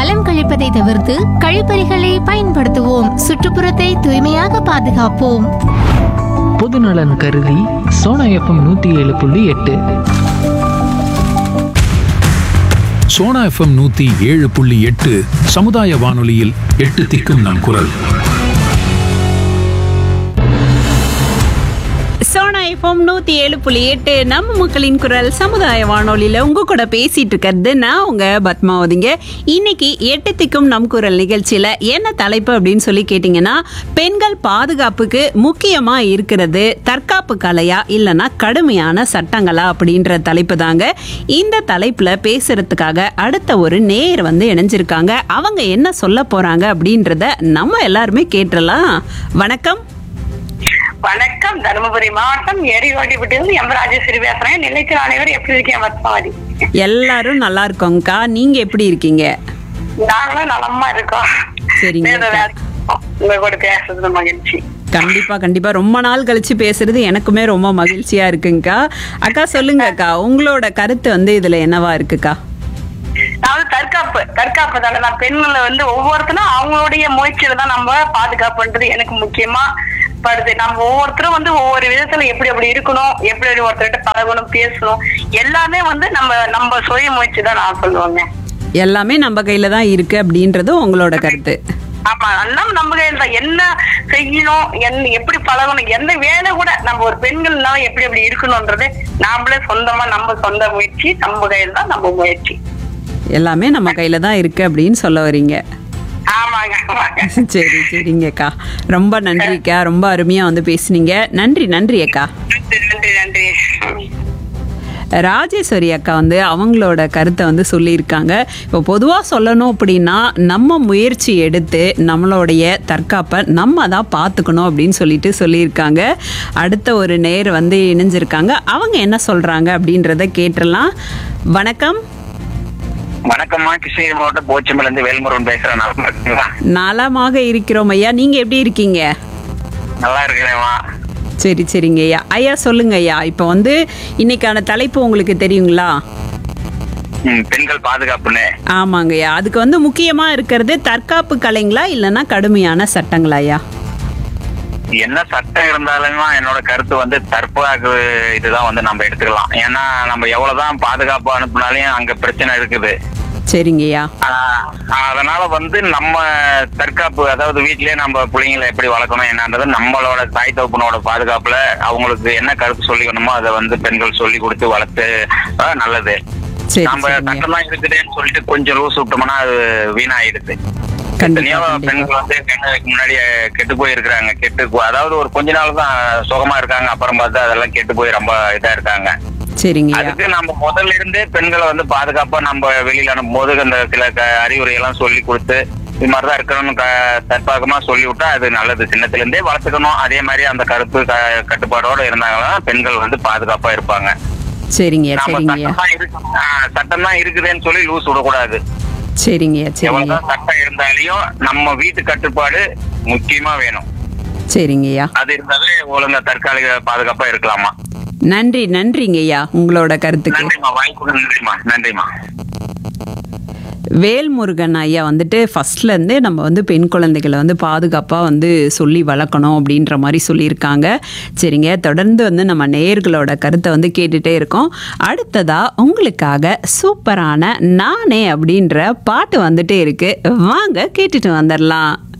மலம் கழிப்பதை தவிர்த்து கழிப்பறைகளை பயன்படுத்துவோம் சுற்றுப்புறத்தை தூய்மையாக பாதுகாப்போம் பொதுநலன் கருதி சோனா எஃப்எம் நூற்றி ஏழு புள்ளி எட்டு சோனா எஃப்எம் நூத்தி ஏழு புள்ளி எட்டு சமுதாய வானொலியில் எட்டு திக்கும் நம் குரல் சோனா எஃப்எம் நூத்தி ஏழு புள்ளி எட்டு நம்ம மக்களின் குரல் சமுதாய வானொலியில உங்க கூட பேசிட்டு இருக்கிறது நான் உங்க பத்மாவதிங்க இன்னைக்கு எட்டு திக்கும் நம் குரல் நிகழ்ச்சியில என்ன தலைப்பு அப்படின்னு சொல்லி கேட்டீங்கன்னா பெண்கள் பாதுகாப்புக்கு முக்கியமா இருக்கிறது தற்காப்பு கலையா இல்லைன்னா கடுமையான சட்டங்களா அப்படின்ற தலைப்பு தாங்க இந்த தலைப்புல பேசுறதுக்காக அடுத்த ஒரு நேர் வந்து இணைஞ்சிருக்காங்க அவங்க என்ன சொல்ல போறாங்க அப்படின்றத நம்ம எல்லாருமே கேட்டுடலாம் வணக்கம் வணக்கம் தருமபுரி மாவட்டம் எரிவாடிப்பட்டிலிருந்து எம் ராஜேஸ்வரி பேசுறேன் நிலைக்கு அனைவரும் எப்படி இருக்கேன் பத்மாவதி எல்லாரும் நல்லா இருக்கோங்கக்கா நீங்க எப்படி இருக்கீங்க நாங்களும் நலமா இருக்கோம் சரிங்க. வேற வேலைக்கு போறோம். உங்க கூட பேசுறது மகிழ்ச்சி கண்டிப்பா கண்டிப்பா ரொம்ப நாள் கழிச்சு பேசுறது எனக்குமே ரொம்ப மகிழ்ச்சியா இருக்குங்கக்கா அக்கா சொல்லுங்க அக்கா உங்களோட கருத்து வந்து இதுல என்னவா இருக்குக்கா அதாவது தற்காப்பு தற்காப்பு தானே நான் பெண்களை வந்து ஒவ்வொருத்தரும் அவங்களுடைய முயற்சியில தான் நம்ம பாதுகாப்புன்றது எனக்கு முக்கியமா படுது நம்ம ஒவ்வொருத்தரும் வந்து ஒவ்வொரு விதத்துல எப்படி எப்படி இருக்கணும் எப்படி எப்படி ஒருத்தர்கிட்ட பழகணும் பேசணும் எல்லாமே வந்து நம்ம நம்ம சுய முயற்சி தான் நான் சொல்லுவேங்க எல்லாமே நம்ம கையில தான் இருக்கு அப்படின்றது உங்களோட கருத்து ஆமா எல்லாம் நம்ம கையில தான் என்ன செய்யணும் என்ன எப்படி பழகணும் எந்த வேலை கூட நம்ம ஒரு பெண்கள்னால எப்படி எப்படி இருக்கணும்ன்றது நாமளே சொந்தமா நம்ம சொந்த முயற்சி நம்ம கையில தான் நம்ம முயற்சி எல்லாமே நம்ம கையில தான் இருக்கு அப்படின்னு சொல்ல வரீங்க ஆமாங்க ஆமாங்க சரி சரிங்கக்கா ரொம்ப நன்றிக்கா ரொம்ப அருமையா வந்து பேசுனீங்க நன்றி நன்றி அக்கா நன்றி நன்றி நன்றி ராஜேஸ்வரி அக்கா வந்து அவங்களோட கருத்தை வந்து சொல்லியிருக்காங்க இப்போ பொதுவாக சொல்லணும் அப்படின்னா நம்ம முயற்சி எடுத்து நம்மளுடைய தற்காப்பை நம்ம தான் பார்த்துக்கணும் அப்படின்னு சொல்லிட்டு சொல்லியிருக்காங்க அடுத்த ஒரு நேர் வந்து இணைஞ்சிருக்காங்க அவங்க என்ன சொல்கிறாங்க அப்படின்றத கேட்டுடலாம் வணக்கம் வணக்கம்மா கிருஷ்ணகிரி மாவட்டம் போச்சம்பல இருந்து வேல்முருகன் பேசுறேன் நல்லா இருக்கீங்களா நலமாக இருக்கிறோம் ஐயா நீங்கள் எப்படி இருக்கீங்க நல்லா இருக்கிறேம்மா சரி சரிங்க ஐயா ஐயா சொல்லுங்க ஐயா இப்போ வந்து இன்னைக்கான தலைப்பு உங்களுக்கு தெரியுங்களா ம், பெண்கள் பாதுகாப்புன்னு ஆமாங்க ஐயா அதுக்கு வந்து முக்கியமா இருக்கிறது தற்காப்பு கலைங்களா இல்லைன்னா கடுமையான சட்டங்களா ஐயா என்ன சட்டம் இருந்தாலுமே என்னோட கருத்து வந்து தற்பாக்கு இதுதான் வந்து நம்ம எடுத்துக்கலாம் ஏன்னா நம்ம எவ்வளவுதான் பாதுகாப்பு அனுப்புனாலும் அங்க பிரச்சனை இருக்குது சரிங்க ஐயா ஆஹ், அதனால வந்து நம்ம தற்காப்பு அதாவது வீட்லயே நம்ம பிள்ளைங்களை எப்படி வளர்க்கணும் என்னன்றது நம்மளோட தாய் தகப்பனோட பாதுகாப்புல அவங்களுக்கு என்ன கருத்து சொல்லிக்கணுமோ அதை வந்து பெண்கள் சொல்லி கொடுத்து வளர்த்து ஆஹ், நல்லது சரி நம்ம சரிங்க சட்டம்லாம் இருக்குதுன்னு சொல்லிட்டு கொஞ்சம் ரூஸ் விட்டோம்னா அது வீணாயிடுது கண்டிப்பா, எத்தனையோ கண்டிப்பா. பெண்கள் வந்து கல்யாணத்துக்கு முன்னாடி கெட்டு போயிருக்கிறாங்க கெட்டு போ- அதாவது ஒரு கொஞ்ச நாள் தான் சுகமா இருக்காங்க அப்புறம் பார்த்தா அதெல்லாம் கெட்டு போய் ரொம்ப இதா இருக்காங்க சரிங்க ஐயா அதுக்கு நம்ம முதல்ல இருந்தே பெண்களை வந்து பாதுகாப்பா நம்ம வெளியில அனுப்பும் போது அந்த சில க- அறிவுரை எல்லாம் சொல்லி கொடுத்து இது மாதிரிதான் இருக்கணும்னு க- தற்பாகமா சொல்லி விட்டா அது நல்லது சின்னத்துல இருந்தே வளர்த்துக்கணும் அதே மாதிரி அந்த கருத்து க- கட்டுப்பாடோட இருந்தாங்கன்னா பெண்கள் வந்து பாதுகாப்பா இருப்பாங்க சரிங்க ஐயா நம்ம சரிங்க ஐயா சட்டம் தான் இருக்கு ஆஹ் சட்டம் தான் இருக்குதுன்னு சொல்லி லூஸ் விடக்கூடாது சரிங்க ஐயா சரிங்க எவ்வளவுதான் சட்டம் இருந்தாலையும் நம்ம வீட்டு கட்டுப்பாடு முக்கியமா வேணும் சரிங்க ஐயா அது இருந்தாலே ஒழுங்கா தற்காலிக பாதுகாப்பா இருக்கலாமா நன்றி நன்றிங்க ஐயா உங்களோட கருத்துக்கு நன்றிம்மா வாய்ப்புக்கு நன்றிம்மா நன்றிம்மா வேல்முருகன் ஐயா வந்துட்டு ஃபர்ஸ்ட்ல இருந்தே நம்ம வந்து பெண் குழந்தைகளை வந்து பாதுகாப்பாக வந்து சொல்லி வளர்க்கணும் அப்படின்ற மாதிரி சொல்லியிருக்காங்க சரிங்க தொடர்ந்து வந்து நம்ம நேயர்களோட கருத்தை வந்து கேட்டுட்டே இருக்கோம் அடுத்ததா உங்களுக்காக சூப்பரான நானே அப்படின்ற பாட்டு வந்துட்டே இருக்கு வாங்க கேட்டுட்டு வந்துடலாம்